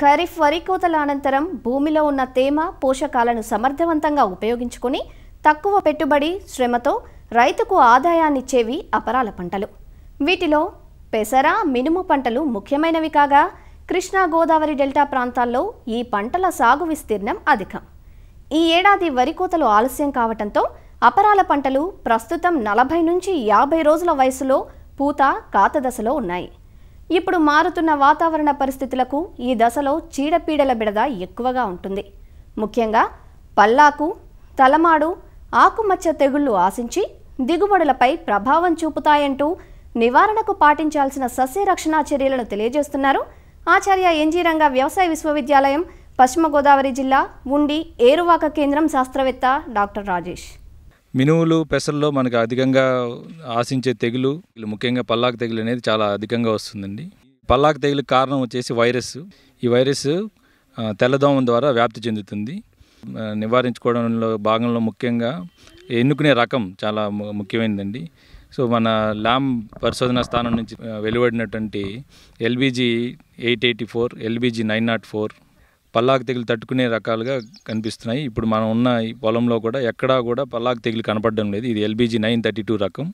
ఖరీఫ్ వరి కోతల అనంతరం భూమిలో ఉన్న తేమ పోషకాలను సమర్థవంతంగా ఉపయోగించుకొని తక్కువ పెట్టుబడి శ్రమతో రైతుకు ఆదాయాన్నిచ్చేవి అపరాల పంటలు వీటిలో పెసర మినుము పంటలు ముఖ్యమైనవి కాగా కృష్ణా గోదావరి డెల్టా ప్రాంతాల్లో ఈ పంటల సాగు విస్తీర్ణం అధికం ఈ ఏడాది వరి కోతలు ఆలస్యం కావటంతో అపరాల పంటలు ప్రస్తుతం నలభై నుంచి యాభై రోజుల వయసులో పూత కాత దశలో ఉన్నాయి ఇప్పుడు మారుతున్న వాతావరణ పరిస్థితులకు ఈ దశలో చీడపీడల బిడద ఎక్కువగా ఉంటుంది ముఖ్యంగా పల్లాకు తలమాడు ఆకుమచ్చ తెగుళ్లు ఆశించి దిగుబడులపై ప్రభావం చూపుతాయంటూ నివారణకు పాటించాల్సిన సస్యరక్షణ చర్యలను తెలియజేస్తున్నారు ఆచార్య ఎన్జీ రంగ వ్యవసాయ విశ్వవిద్యాలయం పశ్చిమ గోదావరి జిల్లా ఉండి ఏరువాక కేంద్రం శాస్త్రవేత్త డాక్టర్ రాజేష్ మినువులు పెసల్లో మనకు అధికంగా ఆశించే తెగులు ముఖ్యంగా పల్లాకు తెగులు అనేది చాలా అధికంగా వస్తుందండి పల్లాకు తెగులు కారణం వచ్చేసి వైరస్ ఈ వైరస్ ఆ, తెల్లదోమ ద్వారా వ్యాప్తి చెందుతుంది ఆ, నివారించుకోవడంలో భాగంలో ముఖ్యంగా ఎన్నుకునే రకం చాలా ము- ముఖ్యమైనదండి సో మన ల్యామ్ పరిశోధనా స్థానం నుంచి ఆ, వెలువడినటువంటి LBG eight eighty four LBG nine nought four పల్లాకు తెగులు తట్టుకునే రకాలుగా కనిపిస్తున్నాయి ఇప్పుడు మనం ఉన్న ఈ పొలంలో కూడా ఎక్కడా కూడా పల్లాకు తెగులు కనపడడం లేదు ఇది ఎల్బీజీ నైన్ థర్టీ టూ రకం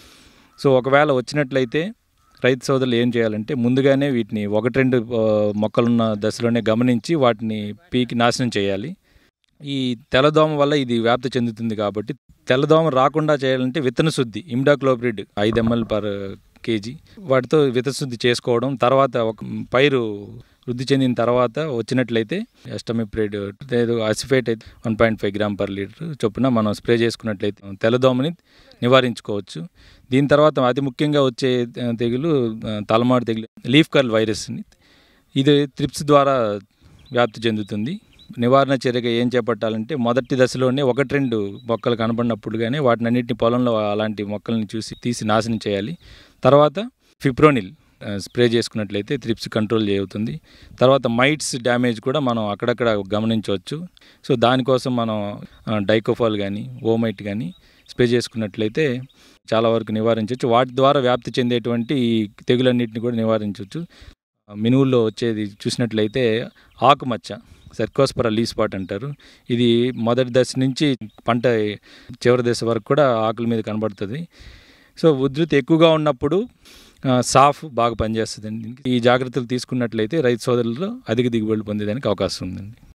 సో ఒకవేళ వచ్చినట్లయితే రైతు సోదరులు ఏం చేయాలంటే ముందుగానే వీటిని ఒకటి రెండు ఆ, మొక్కలున్న దశలోనే గమనించి వాటిని పీకి నాశనం చేయాలి ఈ తెల్లదోమ వల్ల ఇది వ్యాప్తి చెందుతుంది కాబట్టి తెల్లదోమ రాకుండా చేయాలంటే విత్తన శుద్ధి ఇమ్డాక్లోప్రిడ్ ఐదు ఎంఎల్ పర్ కేజీ వాటితో విత్తన శుద్ధి చేసుకోవడం తర్వాత ఒక పైరు వృద్ధి చెందిన తర్వాత వచ్చినట్లయితే ఎస్టమిప్రేడ్ లేదు అసిఫేట్ అయితే one point five gram per litre చొప్పున మనం స్ప్రే చేసుకున్నట్లయితే తెల్లదోమని నివారించుకోవచ్చు దీని తర్వాత అతి ముఖ్యంగా వచ్చే ఆ, తెగులు ఆ, తలమాడు తెగులు లీఫ్ కర్ల్ వైరస్ని ఇది త్రిప్స్ ద్వారా వ్యాప్తి చెందుతుంది నివారణ చర్యగా ఏం చేపట్టాలంటే మొదటి దశలోనే ఒకటి రెండు మొక్కలు కనబడినప్పుడు కానీ వాటిని అన్నింటిని పొలంలో అలాంటి మొక్కల్ని చూసి తీసి నాశనం చేయాలి తర్వాత ఫిప్రోనిల్ ఆ, స్ప్రే చేసుకున్నట్లయితే త్రిప్స్ కంట్రోల్ అవుతుంది తర్వాత మైట్స్ డ్యామేజ్ కూడా మనం అక్కడక్కడ గమనించవచ్చు సో దానికోసం మనం ఆ, డైకోఫాల్ కానీ ఓమైట్ కానీ స్ప్రే చేసుకున్నట్లయితే చాలా వరకు నివారించవచ్చు వాటి ద్వారా వ్యాప్తి చెందేటువంటి ఈ తెగులన్నింటిని కూడా నివారించవచ్చు మినువుల్లో వచ్చేది చూసినట్లయితే ఆకుమచ్చ సర్కోస్పర లీ స్పాట్ అంటారు ఇది మొదటి దశ నుంచి పంట చివరి దశ వరకు కూడా ఆకుల మీద కనబడుతుంది సో ఉధృతి ఎక్కువగా ఉన్నప్పుడు ఆ, సాఫ్ బాగా పనిచేస్తుందండి ఈ జాగ్రత్తలు తీసుకున్నట్లయితే రైతు సోదరులు అధిక దిగుబడులు పొందేదానికి అవకాశం ఉందండి